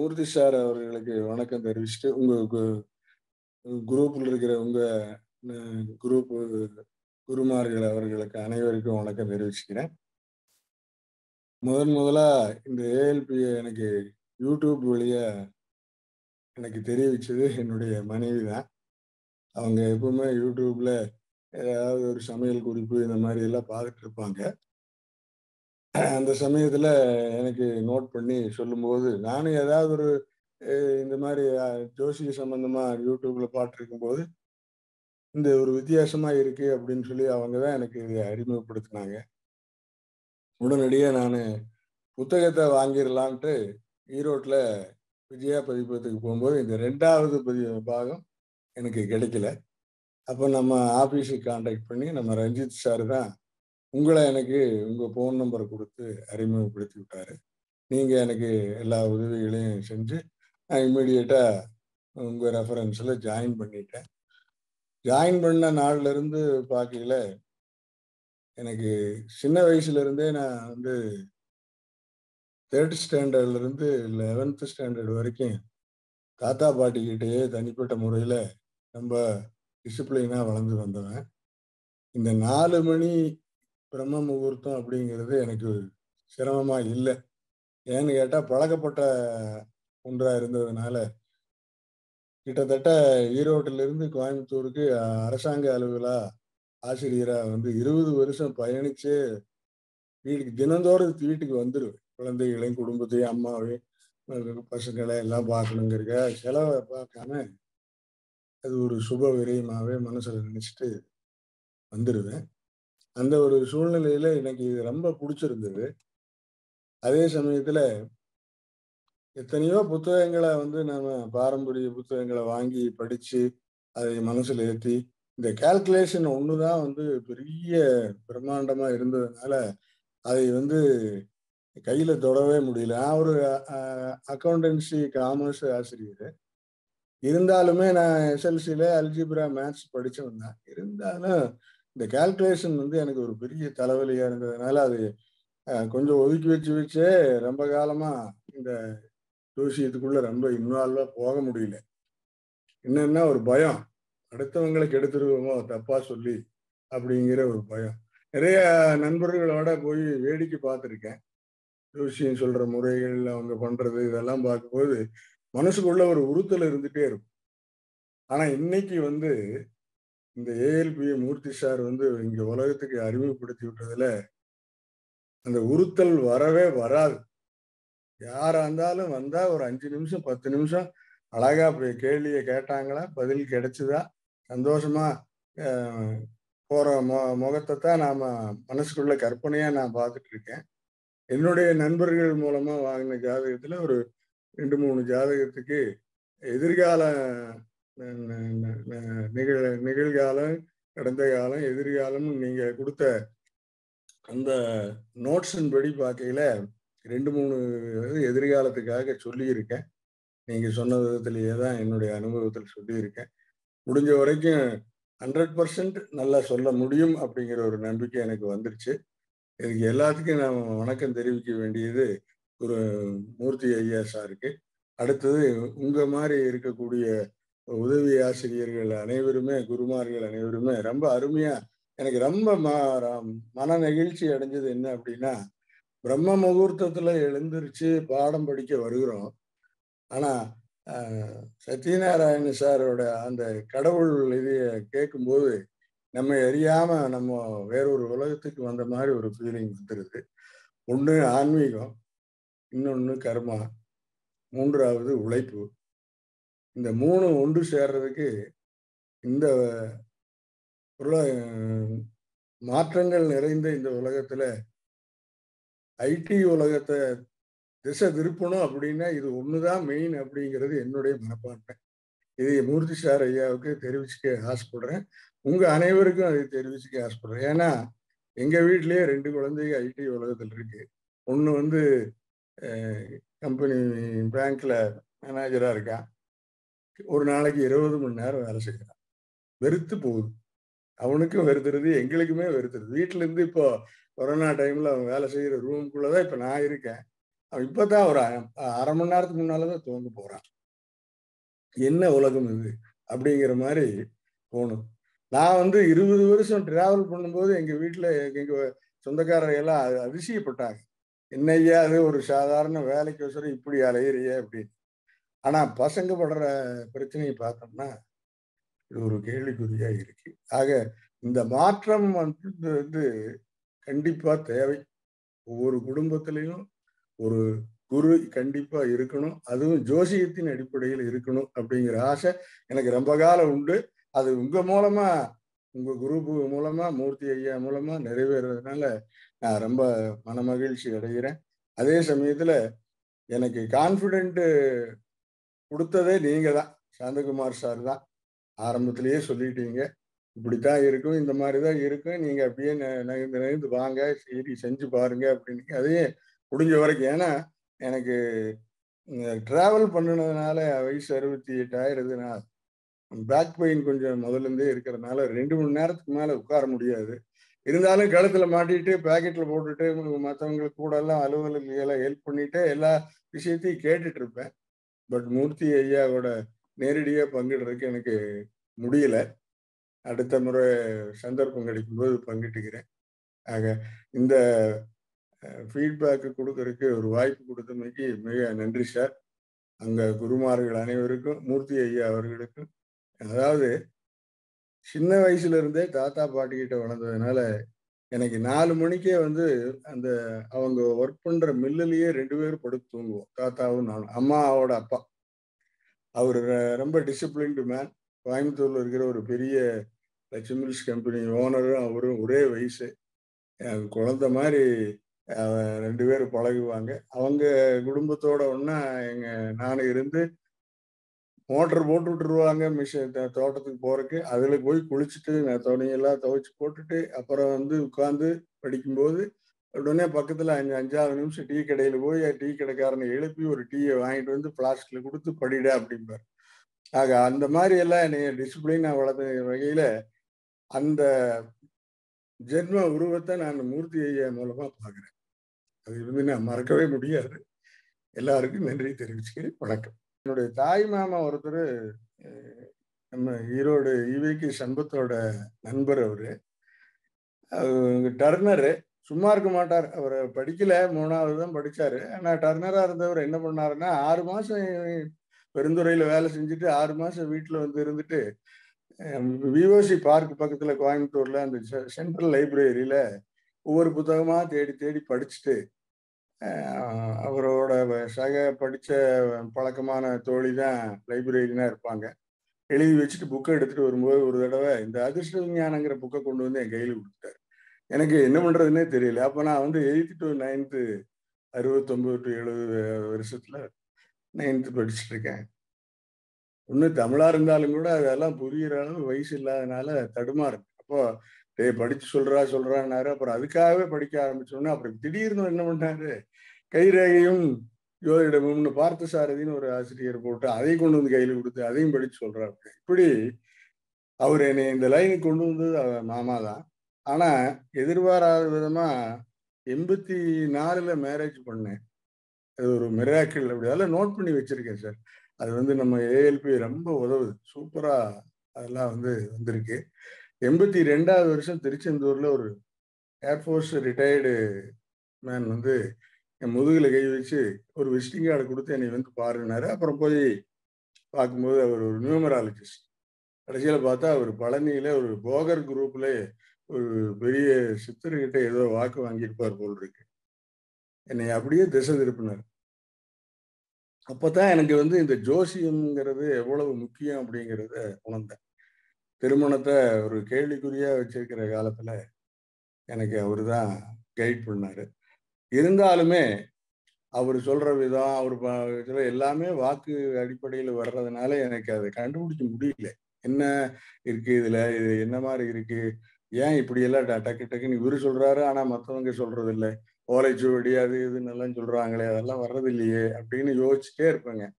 மூர்த்தி sir அவர்களுக்கு வணக்கம் தெரிவிச்சுட்டு உங்க கு- குரூப்ல இருக்கிற உங்க அஹ், குரூப் குருமார்கள் அவர்களுக்கு அனைவருக்கும் வணக்கம் தெரிவிச்சுக்கிறேன் முதன் முதலா இந்த ஏஎல்பி எனக்கு யூடியூப் வழியா எனக்கு தெரிவிச்சது என்னுடைய மனைவி தான் அவங்க எப்பவுமே யூடியூப்ல ஏதாவது ஒரு சமையல் குறிப்பு இந்த மாதிரி எல்லாம் பார்த்துட்டு இருப்பாங்க அந்த சமயத்துல எனக்கு நோட் பண்ணி சொல்லும்போது நானும் ஏதாவது ஒரு அஹ், இந்த மாதிரி அஹ், ஜோசிய சம்பந்தமா யூடியூப்ல பாட்டு போது இந்த ஒரு வித்தியாசமா இருக்கு அப்படின்னு சொல்லி அவங்க தான் எனக்கு இதை அறிமுகப்படுத்தினாங்க உடனடியாக நான் புத்தகத்தை வாங்கிடலான்ட்டு ஈரோட்டில் விஜயா பதிப்பகத்துக்கு போகும்போது இந்த ரெண்டாவது பதி பாகம் எனக்கு கிடைக்கல அப்போ நம்ம ஆஃபீஸுக்கு காண்டாக்ட் பண்ணி நம்ம ரஞ்சித் சார் தான் உங்களை எனக்கு உங்கள் ஃபோன் நம்பரை கொடுத்து அறிமுகப்படுத்தி விட்டாரு நீங்கள் எனக்கு எல்லா உதவிகளையும் செஞ்சு நான் இம்மிடியேட்டாக உங்கள் ரெஃபரன்ஸில் ஜாயின் பண்ணிட்டேன் ஜாயின் பண்ண நாள்ல இருந்து பார்க்கல எனக்கு சின்ன வயசுல இருந்தே நான் வந்து தேர்ட் ஸ்டாண்டர்ட்ல இருந்து லெவன்த் ஸ்டாண்டர்ட் வரைக்கும் தாத்தா பாட்டி கிட்டேயே தனிப்பட்ட முறையில ரொம்ப டிசிப்ளினா வளர்ந்து வந்தவன் இந்த நாலு மணி பிரம்ம முகூர்த்தம் அப்படிங்கிறது எனக்கு சிரமமா இல்லை ஏன்னு கேட்டா பழக்கப்பட்ட ஒன்றா இருந்ததுனால கிட்டத்தட்ட ஈரோட்டில இருந்து கோயம்புத்தூருக்கு அஹ், அரசாங்க அலுவலா ஆசிரியரா வந்து இருபது வருஷம் பயணிச்சு வீட்டுக்கு தினந்தோறும் வீட்டுக்கு வந்துருவேன் குழந்தைகளையும் குடும்பத்தையும் அம்மாவையும் அஹ் பசங்களை எல்லாம் பார்க்கணுங்கிறக்க செலவை பார்க்காம அது ஒரு சுப விரயமாவே மனசுல நினைச்சிட்டு வந்துடுவேன் அந்த ஒரு சூழ்நிலையில எனக்கு இது ரொம்ப பிடிச்சிருந்தது அதே சமயத்துல எத்தனையோ புத்தகங்களை வந்து நம்ம பாரம்பரிய புத்தகங்களை வாங்கி படிச்சு அதை மனசுல ஏத்தி இந்த கால்குலேஷன் ஒண்ணுதான் வந்து பெரிய பிரம்மாண்டமா இருந்ததுனால அதை வந்து கையில தொடவே முடியல நான் ஒரு அக்கௌண்டன்சி காமர்ஸ் ஆசிரியர் இருந்தாலுமே நான் எஸ்எல்சியில அல்ஜிப்ரா மேத்ஸ் படிச்சவன் தான் இருந்தாலும் இந்த கால்குலேஷன் வந்து எனக்கு ஒரு பெரிய தலைவலியா இருந்ததுனால அது அஹ், கொஞ்சம் ஒதுக்கி வச்சு வச்சே ரொம்ப காலமா இந்த ஜோசியத்துக்குள்ள ரொம்ப இன்வால்வா போக முடியல என்னன்னா ஒரு பயம் அடுத்தவங்களுக்கு எடுத்துருவோமோ தப்பா சொல்லி அப்படிங்கிற ஒரு பயம் நிறைய நண்பர்களோட போய் வேடிக்கை பார்த்துருக்கேன் ஜோசியம் சொல்ற முறைகள் அவங்க பண்றது இதெல்லாம் பார்க்கும்போது மனசுக்குள்ள ஒரு உறுத்தல் இருந்துட்டே இருக்கும் ஆனா இன்னைக்கு வந்து இந்த ஏஎல்பி மூர்த்தி சார் வந்து இங்க உலகத்துக்கு அறிமுகப்படுத்தி விட்டதுல அந்த உறுத்தல் வரவே வராது யாரா இருந்தாலும் வந்தா ஒரு அஞ்சு நிமிஷம் பத்து நிமிஷம் அழகா போய் கேள்வியை கேட்டாங்களா பதில் கிடைச்சுதா சந்தோஷமா அஹ், போற மொ முகத்தை தான் நாம மனசுக்குள்ள கற்பனையா நான் பார்த்துட்டு இருக்கேன் என்னுடைய நண்பர்கள் மூலமா வாங்கின ஜாதகத்துல ஒரு ரெண்டு மூணு ஜாதகத்துக்கு எதிர்கால ந- ந- ந- ந- நிகழ் நிகழ்காலம் கடந்த காலம் எதிர்காலம் நீங்க கொடுத்த அந்த நோட்ஸின் படி பார்க்கையில ரெண்டு மூணு இது எதிர்காலத்துக்காக சொல்லியிருக்கேன் நீங்க சொன்ன விதத்திலேயே தான் என்னுடைய அனுபவத்தில் சொல்லியிருக்கேன் முடிஞ்ச வரைக்கும் ஹண்ட்ரட் பர்சன்ட் நல்லா சொல்ல முடியும் அப்படிங்கிற ஒரு நம்பிக்கை எனக்கு வந்துருச்சு இதுக்கு எல்லாத்துக்கும் நான் வணக்கம் தெரிவிக்க வேண்டியது ஒரு மூர்த்தி ஐயா சாருக்கு அடுத்தது உங்க மாதிரி இருக்கக்கூடிய உதவி ஆசிரியர்கள் அனைவருமே குருமார்கள் அனைவருமே ரொம்ப அருமையா எனக்கு ரொம்ப ம- ர- மன நெகிழ்ச்சி அடைஞ்சது என்ன அப்படின்னா பிரம்ம முகூர்த்தத்துல எழுந்திருச்சு பாடம் படிக்க வருகிறோம் ஆனா ஆஹ், சத்யநாராயண சாரோட அந்த கடவுள் இதைய கேட்கும்போது நம்ம அறியாம நம்ம வேறொரு உலகத்துக்கு வந்த மாதிரி ஒரு ஃபீலிங் வந்துருது ஒண்ணு ஆன்மீகம் இன்னொன்னு கர்மா மூன்றாவது உழைப்பு இந்த மூணு ஒன்று சேர்றதுக்கு இந்த உல- மாற்றங்கள் நிறைந்த இந்த உலகத்துல ஐடி உலகத்தை திசை திருப்பணும் அப்படின்னா இது ஒண்ணுதான் மெயின் அப்படிங்கிறது என்னுடைய மனப்பான்மை இதை மூர்த்தி சார் ஐயாவுக்கு தெரிவிச்சுக்க ஆசைப்படுறேன் உங்க அனைவருக்கும் அதை தெரிவிச்சுக்க ஆசைப்படுறேன் ஏன்னா எங்க வீட்லயே ரெண்டு குழந்தைங்க ஐடி உலகத்தில் இருக்கு ஒண்ணு வந்து கம்பெனி பேங்க்ல மேனேஜரா இருக்கான் ஒரு நாளைக்கு இருபது மணி நேரம் வேலை செய்யறான் வெறுத்து போகுது அவனுக்கும் வெறுத்துருது எங்களுக்குமே வெறுத்துருது வீட்டுல இருந்து இப்போ கொரோனா டைம்ல அவன் வேலை செய்யற ரூமுக்குள்ளதான் இப்ப நான் இருக்கேன் அவன் இப்பதான் ஒரு அ- அரை மணி நேரத்துக்கு முன்னாலதான் துவங்க போறான் என்ன உலகம் இது அப்படிங்கிற மாதிரி போகணும் நான் வந்து இருபது வருஷம் டிராவல் பண்ணும்போது எங்க வீட்டுல எங்க சொந்தக்காரங்க எல்லாம் அ- அதிசயப்பட்டாங்க என்னய்யா அது ஒரு சாதாரண வேலைக்கு வசரம் இப்படி அலையிறிய அப்படின்னு ஆனா பசங்க படுற பிரச்சனையை பார்த்தோம்னா இது ஒரு கேள்விக்குறியா இருக்கு ஆக இந்த மாற்றம் வந்து வந்து கண்டிப்பா தேவை ஒவ்வொரு குடும்பத்திலையும் ஒரு குரு கண்டிப்பா இருக்கணும் அதுவும் ஜோசியத்தின் அடிப்படையில் இருக்கணும் அப்படிங்கிற ஆசை எனக்கு ரொம்ப காலம் உண்டு அது உங்க மூலமா உங்க குரூப் மூலமா மூர்த்தி ஐயா மூலமா நிறைவேறதுனால நான் ரொம்ப மனமகிழ்ச்சி அடைகிறேன் அதே சமயத்துல எனக்கு கான்ஃபிடென்ட் கொடுத்ததே நீங்க தான் சாந்தகுமார் சார் தான் ஆரம்பத்திலேயே சொல்லிட்டீங்க இப்படித்தான் இருக்கும் இந்த மாதிரி தான் இருக்கும் நீங்க அப்படியே ந- நகர்ந்து நகர்ந்து வாங்க சரி செஞ்சு பாருங்க அப்படின்னு அதையே முடிஞ்ச வரைக்கும் ஏன்னா எனக்கு டிராவல் பண்ணினதுனால வயசு அறுபத்தி எட்டு ஆயிரதுனா பேக் பெயின் கொஞ்சம் முதல்ல இருந்தே இருக்கிறதுனால ரெண்டு மணி நேரத்துக்கு மேல உட்கார முடியாது இருந்தாலும் கழுத்துல மாட்டிட்டு பேக்கெட்ல போட்டுட்டு மற்றவங்களுக்கு கூட எல்லாம் அலுவலகம் ஹெல்ப் பண்ணிட்டு எல்லா விஷயத்தையும் கேட்டுட்டு இருப்பேன் பட் மூர்த்தி ஐயாவோட நேரடியா பங்கிடுறதுக்கு எனக்கு முடியல அடுத்த முறை சந்தர்ப்பம் கிடைக்கும்போது பங்கிட்டுக்கிறேன் ஆக இந்த ஃபீட்பேக்கு கொடுக்கறதுக்கு ஒரு வாய்ப்பு கொடுத்தமைக்கு மிக நன்றி சார் அங்க குருமார்கள் அனைவருக்கும் மூர்த்தி ஐயா அவர்களுக்கும் அதாவது சின்ன வயசுல இருந்தே தாத்தா பாட்டி கிட்ட வளர்ந்ததுனால எனக்கு நாலு மணிக்கே வந்து அந்த அவங்க ஒர்க் பண்ற மில்லுலயே ரெண்டு பேரும் படுத்து தூங்குவோம் தாத்தாவும் நானும் அம்மாவோட அப்பா அவர் ரொம்ப டிசிப்ளின்டு மேன் கோயம்புத்தூர்ல இருக்கிற ஒரு பெரிய லட்சுமில்ஸ் கம்பெனி ஓனரும் அவரும் ஒரே வயசு அஹ் குழந்தை மாதிரி அஹ் ரெண்டு பேரும் பழகுவாங்க அவங்க குடும்பத்தோட ஒண்ணா எங்க நானும் இருந்து மோட்டர் போட்டு விட்டுருவாங்க மிஷின் தோட்டத்துக்கு போறதுக்கு அதுல போய் குளிச்சுட்டு நான் துணியெல்லாம் துவைச்சு போட்டுட்டு அப்புறம் வந்து உட்காந்து படிக்கும்போது உடனே பக்கத்துல அஞ்சு அஞ்சாவது நிமிஷம் டீ கடையில போய் டீ கடைக்காரனை எழுப்பி ஒரு டீயை வாங்கிட்டு வந்து பிளாஸ்டிக்ல கொடுத்து படிட அப்படிம்பார் ஆக அந்த மாதிரி எல்லாம் என்னைய டிசிப்ளினா வளர்த்த வகையில அந்த ஜென்ம உருவத்தை நான் மூர்த்தி ஐயா மூலமா பாக்குறேன் அது வந்து நான் மறக்கவே முடியாது எல்லாருக்கும் நன்றி தெரிவிச்சுக்கிறேன் வணக்கம் என்னுடைய தாய் மாமா ஒருத்தர் நம்ம ஈரோடு ஈவிக்கு சண்பத்தோட நண்பர் அவரு அவங்க டர்னரு சும்மா இருக்க மாட்டார் அவர் படிக்கல மூணாவது தான் படிச்சாரு ஆனா டர்னரா இருந்தவர் என்ன பண்ணாருன்னா ஆறு மாசம் பெருந்துறையில வேலை செஞ்சுட்டு ஆறு மாசம் வீட்டுல வந்து இருந்துட்டு விஓசி பார்க் பக்கத்துல கோயம்புத்தூர்ல அந்த சென்ட்ரல் லைப்ரரியில ஒவ்வொரு புத்தகமா தேடி தேடி படிச்சுட்டு அவரோட சக படிச்ச பழக்கமான தோழி தான் லைப்ரரினா இருப்பாங்க எழுதி வச்சுட்டு புக்கை எடுத்துட்டு வரும்போது ஒரு தடவை இந்த அதிர்ஷ்ட விஞ்ஞானங்கிற புக்கை கொண்டு வந்து என் கையில் கொடுத்தாரு எனக்கு என்ன பண்றதுன்னே தெரியல அப்ப நான் வந்து எயித்து டு நைன்த்து அறுபத்தொன்பது டு எழுபது வருஷத்துல நைன்த்து படிச்சுட்டு இருக்கேன் ஒன்றும் தமிழா இருந்தாலும் கூட அதெல்லாம் புரியுற அளவு வயசு இல்லாதனால தடுமாறு அப்போ டேய் படிச்சு சொல்றா சொல்றான்னாரு அப்புறம் அதுக்காகவே படிக்க ஆரம்பிச்சோன்னா அப்புறம் திடீர்னு என்ன பண்ணாரு கைரேகையும் ஜோதிடமும்னு பார்த்த சாரதின்னு ஒரு ஆசிரியர் போட்டு அதையும் கொண்டு வந்து கையில் கொடுத்து அதையும் படிச்சு சொல்றாரு இப்படி அவர் என்னை இந்த லைனுக்கு கொண்டு வந்தது மாமா தான் ஆனா எதிர்பாராத விதமா எண்பத்தி நாலுல மேரேஜ் பண்ணேன் அது ஒரு மிராக்கிள் அப்படி அதெல்லாம் நோட் பண்ணி வச்சிருக்கேன் சார் அது வந்து நம்ம ஏஎல்பி ரொம்ப உதவுது சூப்பரா அதெல்லாம் வந்து வந்திருக்கு எண்பத்தி ரெண்டாவது வருஷம் திருச்செந்தூர்ல ஒரு ஏர்ஃபோர்ஸ் ரிட்டையர்டு மேன் வந்து என் முதுகில் கை வச்சு ஒரு விசிட்டிங் கார்டு கொடுத்து என்னை வந்து பாருனாரு அப்புறம் போய் பார்க்கும்போது அவர் ஒரு நியூமராலஜிஸ்ட் கடைசியில் பார்த்தா அவர் பழனியில ஒரு போகர் குரூப்ல ஒரு பெரிய சித்தர்கிட்ட ஏதோ வாக்கு வாங்கியிருப்பார் போல் இருக்கு என்னை அப்படியே திசை திருப்பினார் அப்பதான் எனக்கு வந்து இந்த ஜோசியம்ங்கிறது எவ்வளவு முக்கியம் அப்படிங்கிறத உணர்ந்தேன் திருமணத்தை ஒரு கேள்விக்குறியா வச்சிருக்கிற காலத்துல எனக்கு அவரு தான் கைட் பண்ணாரு இருந்தாலுமே அவர் சொல்ற விதம் அவர் எல்லாமே வாக்கு அடிப்படையில் வர்றதுனால எனக்கு அதை கண்டுபிடிக்க முடியல என்ன இருக்கு இதுல இது என்ன மாதிரி இருக்கு ஏன் இப்படி எல்லாம் டக்கு டக்குன்னு இவரு சொல்றாரு ஆனா மற்றவங்க சொல்றது இல்லை ஓலைச்சுவடி அது இதுன்னு எல்லாம் சொல்றாங்களே அதெல்லாம் வர்றது இல்லையே அப்படின்னு யோசிச்சுட்டே இருப்பேங்க